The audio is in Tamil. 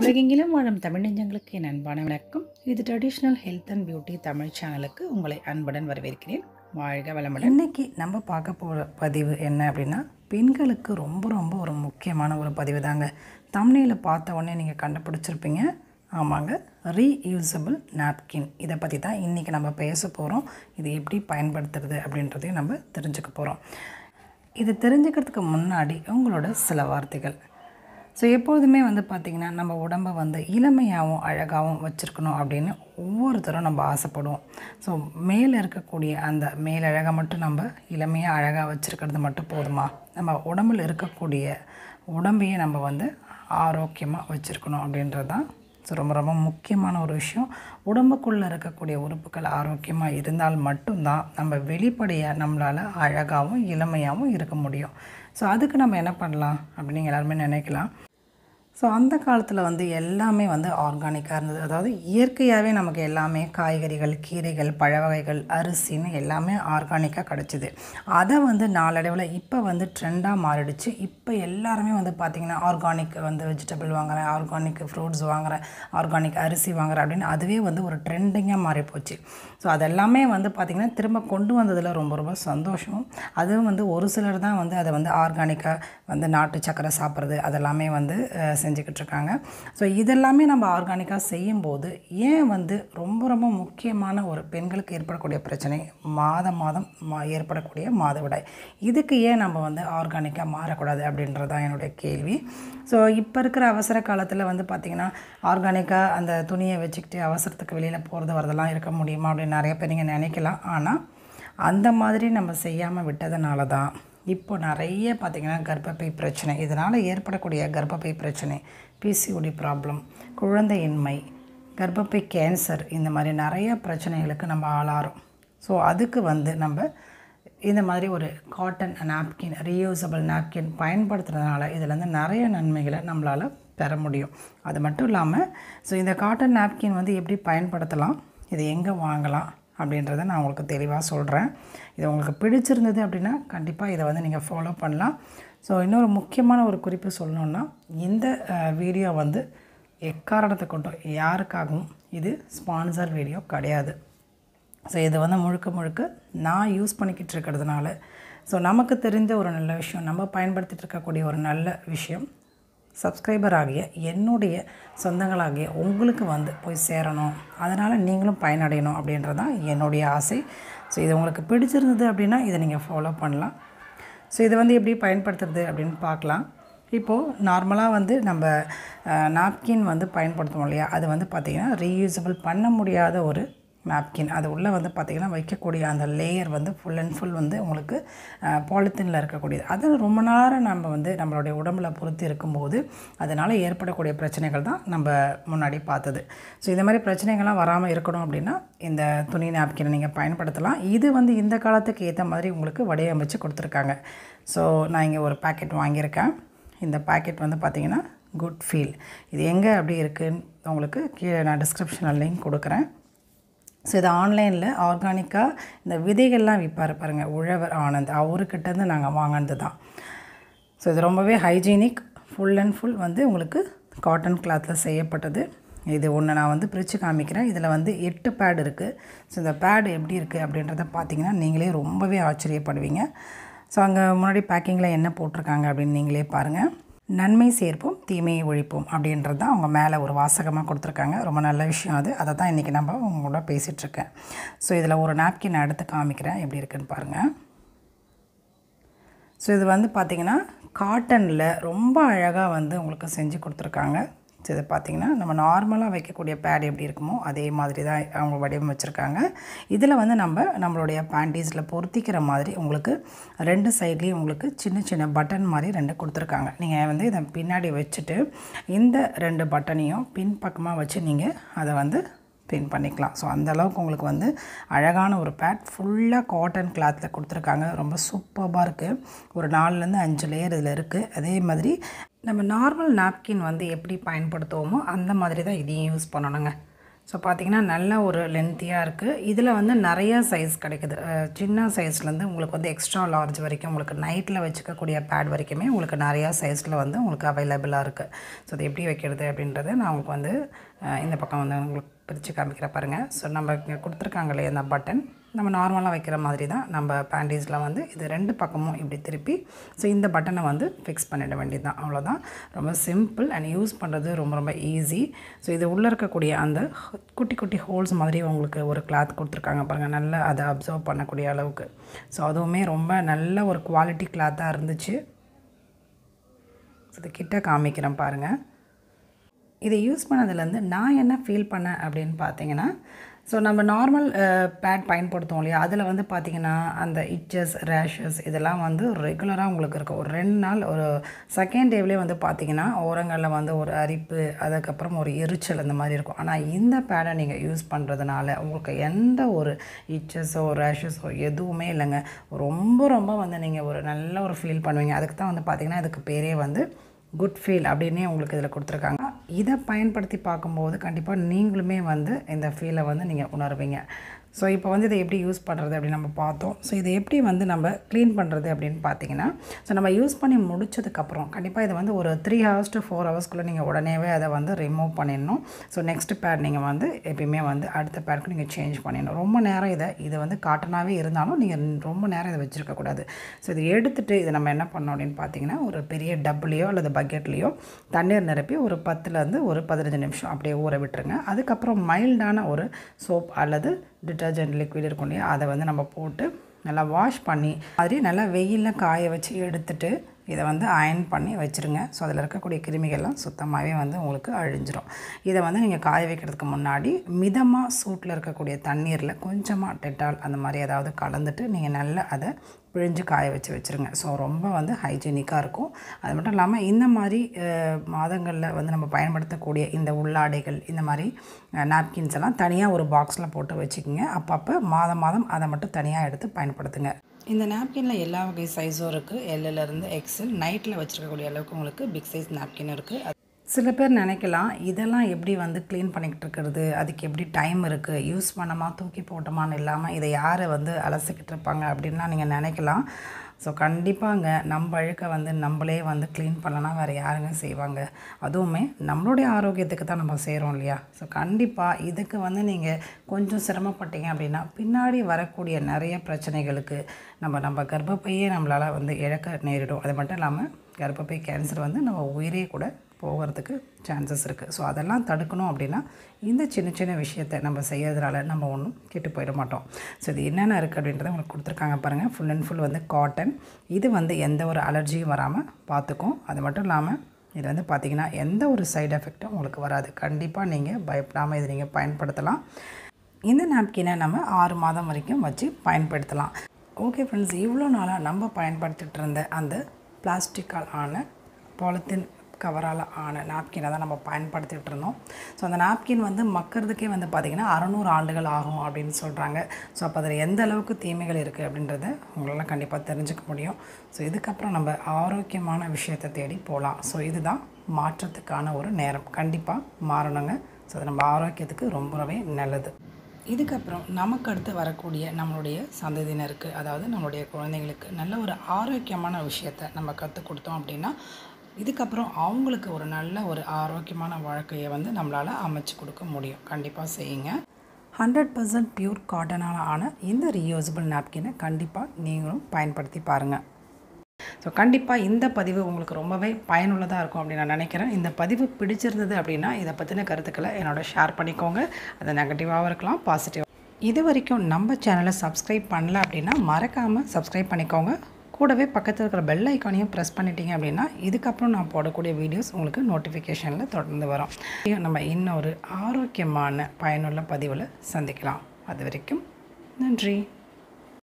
உலகெங்கிலும் வாழும் தமிழ் நெஞ்சங்களுக்கு என் அன்பான வணக்கம் இது traditional health and beauty Tamil சேனலுக்கு உங்களை அன்புடன் வரவேற்கிறேன் வாழ்க வளமுடன் இன்னைக்கு நம்ம பார்க்க போகிற பதிவு என்ன அப்படின்னா பெண்களுக்கு ரொம்ப ரொம்ப ஒரு முக்கியமான ஒரு பதிவு தாங்க தமிழில் பார்த்த உடனே நீங்கள் கண்டுபிடிச்சிருப்பீங்க ஆமாங்க ரீயூசபிள் நாப்கின் இதை பற்றி தான் இன்றைக்கி நம்ம பேச போகிறோம் இது எப்படி பயன்படுத்துறது அப்படின்றதையும் நம்ம தெரிஞ்சுக்க போகிறோம் இது தெரிஞ்சுக்கிறதுக்கு முன்னாடி உங்களோட சில வார்த்தைகள் ஸோ எப்போதுமே வந்து பார்த்திங்கன்னா நம்ம உடம்பை வந்து இளமையாகவும் அழகாகவும் வச்சுருக்கணும் அப்படின்னு ஒவ்வொருத்தரும் நம்ம ஆசைப்படுவோம் ஸோ மேலே இருக்கக்கூடிய அந்த மேலழகை மட்டும் நம்ம இளமையாக அழகாக வச்சுருக்கிறது மட்டும் போதுமா நம்ம உடம்புல இருக்கக்கூடிய உடம்பையே நம்ம வந்து ஆரோக்கியமாக வச்சுருக்கணும் அப்படின்றது தான் ஸோ ரொம்ப ரொம்ப முக்கியமான ஒரு விஷயம் உடம்புக்குள்ளே இருக்கக்கூடிய உறுப்புகள் ஆரோக்கியமாக இருந்தால் மட்டும்தான் நம்ம வெளிப்படையாக நம்மளால் அழகாகவும் இளமையாகவும் இருக்க முடியும் ஸோ அதுக்கு நம்ம என்ன பண்ணலாம் அப்படின்னு எல்லாருமே நினைக்கலாம் ஸோ அந்த காலத்தில் வந்து எல்லாமே வந்து ஆர்கானிக்காக இருந்தது அதாவது இயற்கையாகவே நமக்கு எல்லாமே காய்கறிகள் கீரைகள் பழ வகைகள் அரிசின்னு எல்லாமே ஆர்கானிக்காக கிடச்சிது அதை வந்து நாளடைவில் இப்போ வந்து ட்ரெண்டாக மாறிடுச்சு இப்போ எல்லாருமே வந்து பார்த்திங்கன்னா ஆர்கானிக் வந்து வெஜிடபிள் வாங்குறேன் ஆர்கானிக் ஃப்ரூட்ஸ் வாங்குறேன் ஆர்கானிக் அரிசி வாங்குறேன் அப்படின்னு அதுவே வந்து ஒரு ட்ரெண்டிங்காக மாறி போச்சு ஸோ அதெல்லாமே வந்து பார்த்திங்கன்னா திரும்ப கொண்டு வந்ததில் ரொம்ப ரொம்ப சந்தோஷம் அதுவும் வந்து ஒரு சிலர் தான் வந்து அதை வந்து ஆர்கானிக்காக வந்து நாட்டு சக்கரை சாப்பிட்றது அதெல்லாமே வந்து அஹ், செஞ்சுக்கிட்டு இருக்காங்க ஸோ இதெல்லாமே நம்ம ஆர்கானிக்காக செய்யும்போது ஏன் வந்து ரொம்ப ரொம்ப முக்கியமான ஒரு பெண்களுக்கு ஏற்படக்கூடிய பிரச்சனை மாதம் மாதம் மா ஏற்படக்கூடிய மாதவிடாய் இதுக்கு ஏன் நம்ம வந்து ஆர்கானிக்காக மாறக்கூடாது அப்படின்றது தான் என்னுடைய கேள்வி ஸோ இப்போ இருக்கிற அவசர காலத்தில் வந்து பார்த்திங்கன்னா ஆர்கானிக்காக அந்த துணியை வச்சுக்கிட்டு அவசரத்துக்கு வெளியில் போகிறது வரதெல்லாம் இருக்க முடியுமா அப்படின்னு நிறைய பேர் நீங்கள் நினைக்கலாம் ஆனால் அந்த மாதிரி நம்ம செய்யாமல் விட்டதுனால தான் இப்போ நிறைய பார்த்திங்கன்னா கர்ப்பப்பை பிரச்சனை இதனால் ஏற்படக்கூடிய கர்ப்பப்பை பிரச்சனை பிசிஓடி ப்ராப்ளம் குழந்தையின்மை கர்ப்பப்பை கேன்சர் இந்த மாதிரி நிறைய பிரச்சனைகளுக்கு நம்ம ஆளாகிறோம் ஸோ அதுக்கு வந்து நம்ம இந்த மாதிரி ஒரு காட்டன் நாப்கின் ரீயூசபிள் நாப்கின் பயன்படுத்துறதுனால இதுலேருந்து நிறைய நன்மைகளை நம்மளால் பெற முடியும் அது மட்டும் இல்லாமல் ஸோ இந்த காட்டன் நாப்கின் வந்து எப்படி பயன்படுத்தலாம் இது எங்கே வாங்கலாம் அப்படின்றத நான் உங்களுக்கு தெளிவாக சொல்கிறேன் இது உங்களுக்கு பிடிச்சிருந்தது அப்படின்னா கண்டிப்பாக இதை வந்து நீங்கள் ஃபாலோ பண்ணலாம் ஸோ இன்னொரு முக்கியமான ஒரு குறிப்பு சொல்லணுன்னா இந்த வீடியோ வந்து எக்காரணத்தை கொண்டும் யாருக்காகவும் இது ஸ்பான்சர் வீடியோ கிடையாது ஸோ இது வந்து முழுக்க முழுக்க நான் யூஸ் பண்ணிக்கிட்டு இருக்கிறதுனால ஸோ நமக்கு தெரிஞ்ச ஒரு நல்ல விஷயம் நம்ம பயன்படுத்திட்டு இருக்கக்கூடிய ஒரு நல்ல விஷயம் சப்ஸ்கிரைபர் ஆகிய என்னுடைய சொந்தங்களாகிய உங்களுக்கு வந்து போய் சேரணும் அதனால் நீங்களும் பயனடையணும் அப்படின்றது தான் என்னுடைய ஆசை ஸோ இது உங்களுக்கு பிடிச்சிருந்தது அப்படின்னா இதை நீங்கள் ஃபாலோ பண்ணலாம் ஸோ இதை வந்து எப்படி பயன்படுத்துறது அப்படின்னு பார்க்கலாம் இப்போது நார்மலாக வந்து நம்ம நாப்கின் வந்து பயன்படுத்துவோம் இல்லையா அது வந்து பார்த்திங்கன்னா ரீயூசபிள் பண்ண முடியாத ஒரு நாப்கின் அது உள்ளே வந்து பார்த்திங்கன்னா வைக்கக்கூடிய அந்த லேயர் வந்து ஃபுல் அண்ட் ஃபுல் வந்து உங்களுக்கு பாலித்தீனில் இருக்கக்கூடியது அது ரொம்ப நேரம் நம்ம வந்து நம்மளுடைய உடம்புல பொறுத்து இருக்கும்போது அதனால் ஏற்படக்கூடிய பிரச்சனைகள் தான் நம்ம முன்னாடி பார்த்தது ஸோ இந்த மாதிரி பிரச்சனைகள்லாம் வராமல் இருக்கணும் அப்படின்னா இந்த துணி நாப்கினை நீங்கள் பயன்படுத்தலாம் இது வந்து இந்த காலத்துக்கு ஏற்ற மாதிரி உங்களுக்கு வடிவமைச்சு கொடுத்துருக்காங்க ஸோ நான் இங்கே ஒரு பேக்கெட் வாங்கியிருக்கேன் இந்த பேக்கெட் வந்து பார்த்திங்கன்னா குட் ஃபீல் இது எங்கே அப்படி இருக்குன்னு உங்களுக்கு கீழே நான் டிஸ்கிரிப்ஷனில் லிங்க் கொடுக்குறேன் ஸோ இது ஆன்லைனில் ஆர்கானிக்காக இந்த விதைகள்லாம் விற்பார் பாருங்கள் உழவர் ஆனந்த் அவர்கிட்டேருந்து நாங்கள் வாங்கினது தான் ஸோ இது ரொம்பவே ஹைஜீனிக் ஃபுல் அண்ட் ஃபுல் வந்து உங்களுக்கு காட்டன் கிளாத்தில் செய்யப்பட்டது இது ஒன்று நான் வந்து பிரித்து காமிக்கிறேன் இதில் வந்து எட்டு பேட் இருக்குது ஸோ இந்த பேட் எப்படி இருக்குது அப்படின்றத பார்த்தீங்கன்னா நீங்களே ரொம்பவே ஆச்சரியப்படுவீங்க ஸோ அங்கே முன்னாடி பேக்கிங்கில் என்ன போட்டிருக்காங்க அப்படின்னு நீங்களே பாருங்கள் நன்மை சேர்ப்போம் தீமையை ஒழிப்போம் அப்படின்றது தான் அவங்க மேலே ஒரு வாசகமாக கொடுத்துருக்காங்க ரொம்ப நல்ல விஷயம் அது அதை தான் இன்றைக்கி நம்ம உங்களோட பேசிகிட்ருக்கேன் ஸோ இதில் ஒரு நாப்கின் நான் எடுத்து காமிக்கிறேன் எப்படி இருக்குன்னு பாருங்கள் ஸோ இது வந்து பார்த்திங்கன்னா காட்டனில் ரொம்ப அழகாக வந்து உங்களுக்கு செஞ்சு கொடுத்துருக்காங்க ஸோ இது பார்த்திங்கன்னா நம்ம நார்மலாக வைக்கக்கூடிய பேட் எப்படி இருக்குமோ அதே மாதிரி தான் அவங்க வடிவமைச்சிருக்காங்க இதில் வந்து நம்ம நம்மளுடைய பேண்டீஸில் பொருத்திக்கிற மாதிரி உங்களுக்கு ரெண்டு சைட்லேயும் உங்களுக்கு சின்ன சின்ன பட்டன் மாதிரி ரெண்டு கொடுத்துருக்காங்க நீங்கள் வந்து இதை பின்னாடி வச்சுட்டு இந்த ரெண்டு பட்டனையும் பின் பக்கமாக வச்சு நீங்கள் அதை வந்து பின் பண்ணிக்கலாம் ஸோ அந்த அளவுக்கு உங்களுக்கு வந்து அழகான ஒரு பேட் ஃபுல்லாக காட்டன் கிளாத்தில் கொடுத்துருக்காங்க ரொம்ப சூப்பராக இருக்குது ஒரு நாலுலேருந்து அஞ்சு லேயர் இதில் இருக்குது அதே மாதிரி நம்ம நார்மல் நாப்கின் வந்து எப்படி பயன்படுத்துவோமோ அந்த மாதிரி தான் இதையும் யூஸ் பண்ணணுங்க ஸோ பார்த்தீங்கன்னா நல்ல ஒரு லென்த்தியாக இருக்குது இதில் வந்து நிறைய சைஸ் கிடைக்குது அஹ் சின்ன சைஸ்லேருந்து உங்களுக்கு வந்து எக்ஸ்ட்ரா லார்ஜ் வரைக்கும் உங்களுக்கு நைட்டில் வச்சுக்கக்கூடிய பேட் வரைக்குமே உங்களுக்கு நிறையா சைஸில் வந்து உங்களுக்கு அவைலபிளாக இருக்குது ஸோ அது எப்படி வைக்கிறது அப்படின்றத நான் உங்களுக்கு வந்து அஹ் இந்த பக்கம் வந்து உங்களுக்கு பிரித்து காமிக்கிற பாருங்கள் ஸோ நம்ம இங்கே கொடுத்துருக்காங்க இல்லையா இந்த பட்டன் நம்ம நார்மலாக வைக்கிற மாதிரி தான் நம்ம பேண்டேஜில் வந்து இது ரெண்டு பக்கமும் இப்படி திருப்பி ஸோ இந்த பட்டனை வந்து ஃபிக்ஸ் பண்ணிட வேண்டியது தான் அவ்வளோதான் ரொம்ப சிம்பிள் அண்ட் யூஸ் பண்ணுறது ரொம்ப ரொம்ப ஈஸி ஸோ இது உள்ளே இருக்கக்கூடிய அந்த குட்டி குட்டி ஹோல்ஸ் மாதிரி உங்களுக்கு ஒரு கிளாத் கொடுத்துருக்காங்க பாருங்கள் நல்லா அதை அப்சர்வ் பண்ணக்கூடிய அளவுக்கு ஸோ அதுவுமே ரொம்ப நல்ல ஒரு குவாலிட்டி கிளாத்தாக இருந்துச்சு ஸோ இது கிட்ட காமிக்கிறேன் பாருங்கள் இதை யூஸ் பண்ணதுலேருந்து நான் என்ன ஃபீல் பண்ணேன் அப்படின்னு பார்த்தீங்கன்னா ஸோ நம்ம நார்மல் பேட் பயன்படுத்துவோம் இல்லையா அதில் வந்து பார்த்திங்கன்னா அந்த இச்சஸ் ரேஷஸ் இதெல்லாம் வந்து ரெகுலராக உங்களுக்கு இருக்கும் ஒரு ரெண்டு நாள் ஒரு செகண்ட் டேவ்லேயே வந்து பார்த்திங்கன்னா ஓரங்களில் வந்து ஒரு அரிப்பு அதுக்கப்புறம் ஒரு எரிச்சல் இந்த மாதிரி இருக்கும் ஆனால் இந்த பேடை நீங்கள் யூஸ் பண்ணுறதுனால உங்களுக்கு எந்த ஒரு இச்சஸோ ரேஷஸோ எதுவுமே இல்லைங்க ரொம்ப ரொம்ப வந்து நீங்கள் ஒரு நல்ல ஒரு ஃபீல் பண்ணுவீங்க அதுக்கு தான் வந்து பார்த்திங்கன்னா இதுக்கு பேரே வந்து குட் ஃபீல் அப்படின்னே உங்களுக்கு இதில் கொடுத்துருக்காங்க இதை பயன்படுத்தி பார்க்கும்போது கண்டிப்பாக நீங்களுமே வந்து இந்த ஃபீலை வந்து நீங்கள் உணர்வீங்க ஸோ இப்போ வந்து இதை எப்படி யூஸ் பண்ணுறது அப்படின்னு நம்ம பார்த்தோம் ஸோ இதை எப்படி வந்து நம்ம க்ளீன் பண்ணுறது அப்படின்னு பார்த்தீங்கன்னா ஸோ நம்ம யூஸ் பண்ணி முடிச்சதுக்கப்புறம் கண்டிப்பாக இதை வந்து ஒரு த்ரீ ஹவர்ஸ் டு ஃபோர் ஹவர்ஸ்க்குள்ளே நீங்கள் உடனேவே அதை வந்து ரிமூவ் பண்ணிடணும் ஸோ நெக்ஸ்ட் பேட் நீங்கள் வந்து எப்பயுமே வந்து அடுத்த பேட்க்கு நீங்கள் சேஞ்ச் பண்ணிடணும் ரொம்ப நேரம் இதை இது வந்து காட்டனாகவே இருந்தாலும் நீங்கள் ரொம்ப நேரம் இதை வச்சுருக்கக்கூடாது ஸோ இதை எடுத்துகிட்டு இதை நம்ம என்ன பண்ணோம் அப்படின்னு பார்த்தீங்கன்னா ஒரு பெரிய டப்புலையோ அல்லது பக்கெட்லேயோ தண்ணீர் நிரப்பி ஒரு பத்துலேருந்து ஒரு பதினஞ்சு நிமிஷம் அப்படியே ஊற விட்டுருங்க அதுக்கப்புறம் மைல்டான ஒரு சோப் அல்லது டிட்டர்ஜென்ட் லிக்விட் இருக்கும் இல்லையா அதை வந்து நம்ம போட்டு நல்லா வாஷ் பண்ணி மாதிரி நல்லா வெயிலில் காய வச்சு எடுத்துட்டு இதை வந்து அயன் பண்ணி வச்சுருங்க ஸோ அதில் இருக்கக்கூடிய கிருமிகள்லாம் சுத்தமாகவே வந்து உங்களுக்கு அழிஞ்சிரும் இதை வந்து நீங்கள் காய வைக்கிறதுக்கு முன்னாடி மிதமாக சூட்டில் இருக்கக்கூடிய தண்ணீரில் கொஞ்சமாக டெட்டால் அந்த மாதிரி ஏதாவது கலந்துட்டு நீங்கள் நல்லா அதை பிழிஞ்சு காய வச்சு வச்சுருங்க ஸோ ரொம்ப வந்து ஹைஜீனிக்காக இருக்கும் அது மட்டும் இல்லாமல் இந்த மாதிரி மாதங்களில் வந்து நம்ம பயன்படுத்தக்கூடிய இந்த உள்ளாடைகள் இந்த மாதிரி நாப்கின்ஸ் எல்லாம் தனியாக ஒரு பாக்ஸில் போட்டு வச்சுக்கோங்க அப்பப்போ மாதம் மாதம் அதை மட்டும் தனியாக எடுத்து பயன்படுத்துங்க இந்த நாப்கினில் எல்லா வகை சைஸும் இருக்குது எல்லிலேருந்து எக்ஸல் நைட்டில் வச்சுருக்கக்கூடிய அளவுக்கு உங்களுக்கு பிக் சைஸ் நாப்கின் இருக்குது சில பேர் நினைக்கலாம் இதெல்லாம் எப்படி வந்து க்ளீன் பண்ணிக்கிட்டு இருக்கிறது அதுக்கு எப்படி டைம் இருக்குது யூஸ் பண்ணமா தூக்கி போட்டோமான்னு இல்லாமல் இதை யார் வந்து அலசிக்கிட்டு இருப்பாங்க அப்படின்லாம் நீங்கள் நினைக்கலாம் ஸோ கண்டிப்பாங்க நம்ம அழுக்க வந்து நம்மளே வந்து க்ளீன் பண்ணலன்னா வேறு யாருங்க செய்வாங்க அதுவுமே நம்மளுடைய ஆரோக்கியத்துக்கு தான் நம்ம செய்கிறோம் இல்லையா ஸோ கண்டிப்பாக இதுக்கு வந்து நீங்கள் கொஞ்சம் சிரமப்பட்டீங்க அப்படின்னா பின்னாடி வரக்கூடிய நிறைய பிரச்சனைகளுக்கு நம்ம நம்ம கர்ப்பப்பையே நம்மளால் வந்து இழக்க நேரிடும் அது மட்டும் இல்லாமல் கர்ப்பப்பை கேன்சர் வந்து நம்ம உயிரே கூட போகிறதுக்கு சான்சஸ் இருக்குது ஸோ அதெல்லாம் தடுக்கணும் அப்படின்னா இந்த சின்ன சின்ன விஷயத்தை நம்ம செய்யறதுனால நம்ம ஒன்றும் கெட்டு போயிட மாட்டோம் ஸோ இது என்னென்ன இருக்குது அப்படின்றத உங்களுக்கு கொடுத்துருக்காங்க பாருங்கள் ஃபுல் அண்ட் ஃபுல் வந்து காட்டன் இது வந்து எந்த ஒரு அலர்ஜியும் வராமல் பார்த்துக்கும் அது மட்டும் இல்லாமல் இது வந்து பார்த்திங்கன்னா எந்த ஒரு சைடு எஃபெக்ட்டும் உங்களுக்கு வராது கண்டிப்பாக நீங்கள் பயப்படாமல் இதை நீங்கள் பயன்படுத்தலாம் இந்த நாப்கினை நம்ம ஆறு மாதம் வரைக்கும் வச்சு பயன்படுத்தலாம் ஓகே ஃப்ரெண்ட்ஸ் இவ்வளோ நாளாக நம்ம பயன்படுத்திட்டு இருந்த அந்த பிளாஸ்டிக்கால் ஆன பாலித்தீன் கவரால் ஆன நாப்கினை தான் நம்ம பயன்படுத்திகிட்டு இருந்தோம் ஸோ அந்த நாப்கின் வந்து மக்கிறதுக்கே வந்து பார்த்திங்கன்னா அறநூறு ஆண்டுகள் ஆகும் அப்படின்னு சொல்கிறாங்க ஸோ அப்போ அதில் எந்த அளவுக்கு தீமைகள் இருக்குது அப்படின்றத உங்களால் கண்டிப்பாக தெரிஞ்சுக்க முடியும் ஸோ இதுக்கப்புறம் நம்ம ஆரோக்கியமான விஷயத்தை தேடி போகலாம் ஸோ இதுதான் மாற்றத்துக்கான ஒரு நேரம் கண்டிப்பாக மாறணுங்க ஸோ அது நம்ம ஆரோக்கியத்துக்கு ரொம்பவே நல்லது இதுக்கப்புறம் நமக்கு அடுத்து வரக்கூடிய நம்மளுடைய சந்ததியினருக்கு அதாவது நம்மளுடைய குழந்தைங்களுக்கு நல்ல ஒரு ஆரோக்கியமான விஷயத்தை நம்ம கற்றுக் கொடுத்தோம் அப்படின்னா இதுக்கப்புறம் அவங்களுக்கு ஒரு நல்ல ஒரு ஆரோக்கியமான வாழ்க்கையை வந்து நம்மளால் அமைச்சு கொடுக்க முடியும் கண்டிப்பாக செய்யுங்க ஹண்ட்ரட் பர்சன்ட் பியூர் காட்டனால் ஆன இந்த ரீயூசபிள் நாப்கினை கண்டிப்பாக நீங்களும் பயன்படுத்தி பாருங்கள் ஸோ கண்டிப்பாக இந்த பதிவு உங்களுக்கு ரொம்பவே பயனுள்ளதாக இருக்கும் அப்படின்னு நான் நினைக்கிறேன் இந்த பதிவு பிடிச்சிருந்தது அப்படின்னா இதை பற்றின கருத்துக்களை என்னோட ஷேர் பண்ணிக்கோங்க அது நெகட்டிவாகவும் இருக்கலாம் பாசிட்டிவ் இது வரைக்கும் நம்ம சேனலை சப்ஸ்கிரைப் பண்ணல அப்படின்னா மறக்காமல் சப்ஸ்கிரைப் பண்ணிக்கோங்க கூடவே பக்கத்தில் இருக்கிற பெல் ஐக்கானையும் ப்ரெஸ் பண்ணிட்டீங்க அப்படின்னா இதுக்கப்புறம் நான் போடக்கூடிய வீடியோஸ் உங்களுக்கு நோட்டிஃபிகேஷனில் தொடர்ந்து வரும் நம்ம இன்னொரு ஆரோக்கியமான பயனுள்ள பதிவில் சந்திக்கலாம் அது வரைக்கும் நன்றி